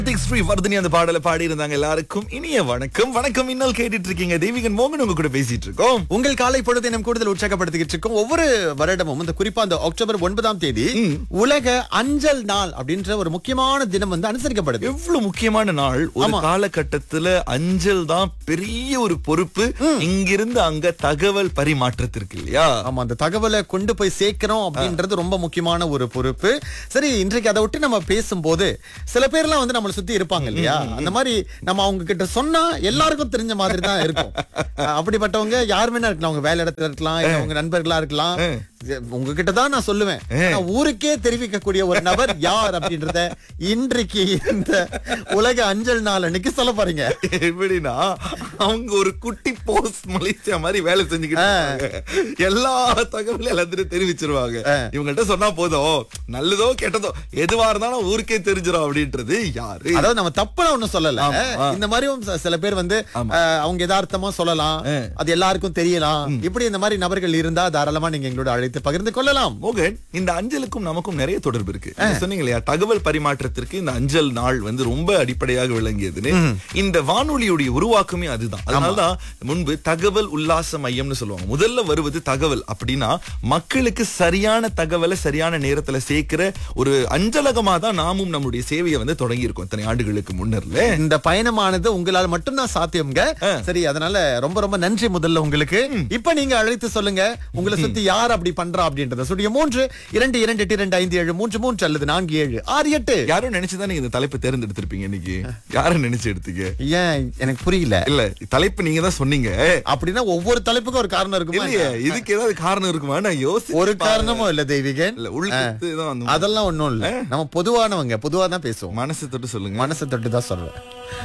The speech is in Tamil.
கார்த்திக் ஸ்ரீ வர்தினி அந்த பாடலை பாடி இருந்தாங்க எல்லாருக்கும் இனிய வணக்கம் வணக்கம் இன்னல் கேட்டுட்டு இருக்கீங்க தேவிகன் மோகன் உங்க கூட பேசிட்டு இருக்கோம் உங்கள் காலை பொழுதை நம் கூடுதல் உற்சாகப்படுத்திக்கிட்டு இருக்கோம் ஒவ்வொரு வருடமும் இந்த குறிப்பா அந்த அக்டோபர் ஒன்பதாம் தேதி உலக அஞ்சல் நாள் அப்படின்ற ஒரு முக்கியமான தினம் வந்து அனுசரிக்கப்படுது எவ்வளவு முக்கியமான நாள் ஒரு காலகட்டத்துல அஞ்சல் தான் பெரிய ஒரு பொறுப்பு இங்கிருந்து அங்க தகவல் பரிமாற்றத்திற்கு இல்லையா ஆமா அந்த தகவலை கொண்டு போய் சேர்க்கிறோம் அப்படின்றது ரொம்ப முக்கியமான ஒரு பொறுப்பு சரி இன்றைக்கு அதை விட்டு நம்ம பேசும்போது சில பேர்லாம் வந்து நம்மளை சுத்தி இருப்பாங்க இல்லையா அந்த மாதிரி நம்ம அவங்க கிட்ட சொன்னா எல்லாருக்கும் தெரிஞ்ச மாதிரி தான் இருக்கும் அஹ் அப்படிப்பட்டவங்க யார் வேணா இருக்கலாம் அவங்க வேலை இடத்துல இருக்கலாம் இல்ல உங்க நண்பர்களா இருக்கலாம் உங்ககிட்ட தான் நான் சொல்லுவேன் ஆனா ஊருக்கே தெரிவிக்கக்கூடிய ஒரு நபர் யார் அப்படின்றத இன்றைக்கு இந்த உலக அஞ்சல் நாள் அன்னைக்கு சொல்ல போறீங்க எப்படின்னா அவங்க ஒரு குட்டி போஸ்ட் மலேசியா மாதிரி வேலை செஞ்சுக்கிட்டு இருப்பாங்க. எல்லா தகவலும் எல்லாத்தையும் தெரிவிச்சிருவாங்க இவங்கள்ட்ட சொன்னா போதும் நல்லதோ கெட்டதோ எதுவா இருந்தாலும் ஊருக்கே தெரிஞ்சிடும் அப்படின்றது யாரு அதாவது நம்ம தப்புல ஒண்ணும் சொல்லல இந்த மாதிரியும் ச- சில பேர் வந்து அஹ், அவங்க யதார்த்தமா சொல்லலாம் அது எல்லாருக்கும் தெரியலாம் இப்படி இந்த மாதிரி நபர்கள் இருந்தா தாராளமா நீங்க எங்களோட அழைத்து பகிர்ந்து கொள்ளலாம் மோகன் இந்த அஞ்சலுக்கும் நமக்கும் நிறைய தொடர்பு இருக்கு நீங்க சொன்னீங்க இல்லையா தகவல் பரிமாற்றத்திற்கு இந்த அஞ்சல் நாள் வந்து ரொம்ப அடிப்படையாக விளங்கியதுன்னு இந்த வானொலியுடைய உருவாக்கமே அதுதான் அதனாலதான் முன்பு தகவல் உல்லாச மையம்னு சொல்லுவாங்க முதல்ல வருவது தகவல் அப்படின்னா மக்களுக்கு சரியான தகவலை சரியான நேரத்துல சேர்க்கிற ஒரு அஞ்சலகமா தான் நாமும் நம்முடைய சேவையை வந்து தொடங்கி இருக்கோம் இத்தனை ஆண்டுகளுக்கு முன்னர்ல இந்த பயணமானது உங்களால் மட்டும்தான் சாத்தியம்ங்க சரி அதனால ரொம்ப ரொம்ப நன்றி முதல்ல உங்களுக்கு இப்ப நீங்க அழைத்து சொல்லுங்க உங்களை சுத்தி யார் அப்படி பண்றா அப்படின்றத சுடிய மூன்று இரண்டு இரண்டு எட்டு இரண்டு ஐந்து ஏழு மூன்று மூன்று அல்லது நான்கு ஏழு ஆறு எட்டு யாரும் நினைச்சுதான் நீங்க இந்த தலைப்பை தேர்ந்தெடுத்திருப்பீங்க இன்னைக்கு யாரும் நினைச்சு எடுத்தீங்க ஏன் எனக்கு புரியல இல்ல தலைப்பு நீங்க தான் சொன்னீங்க அப்படின்னா ஒவ்வொரு தலைப்புக்கும் ஒரு காரணம் இருக்குமா இல்லையே இதுக்கு ஏதாவது காரணம் இருக்குமா நான் யோசி ஒரு காரணமும் இல்ல தெய்வீகன் இல்ல உள்குத்து தான் அந்த அதெல்லாம் ஒண்ணும் இல்ல நம்ம பொதுவானவங்க பொதுவா தான் பேசுவோம் மனசு தொட்டு சொல்லுங்க மனசை தொட்டு தான் சொல்றேன்